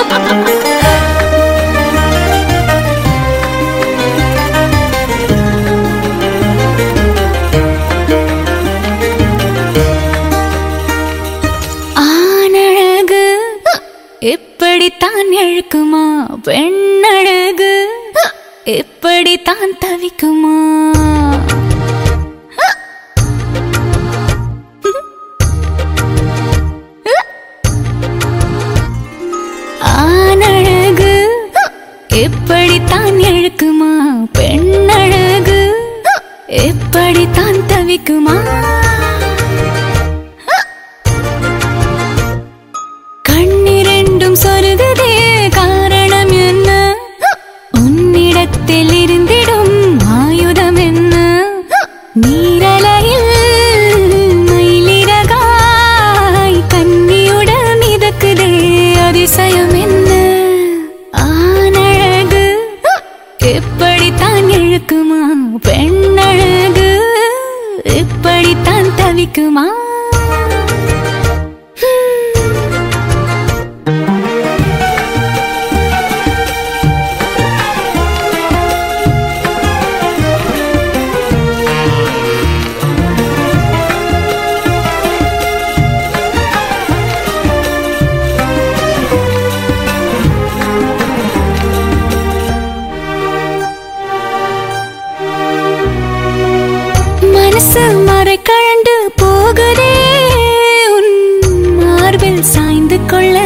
ஆனழகு எப்படித்தான் இழுக்குமா பெண்ணழகு எப்படித்தான் தவிக்குமா ஆனழகு எப்படித்தான் இழுக்குமா பெண்ணழகு எப்படித்தான் தவிக்குமா கண்ணிரண்டும் சொருகுதே காரணம் என்ன உன்னிடத்தில் இருந்திடும் ஆயுதம் என்ன நீரலையில் மயிலிறகாய் கன்னியுடன் மிதக்குதே அதிசயம் என்ன ஆனழகு எப்படித்தான் இழுக்குமா பெண்ணழகு எப்படித்தான் தவிக்குமா மனசு மறை கழண்டு போகுதே உன் மார்பில் சாய்ந்து கொள்ள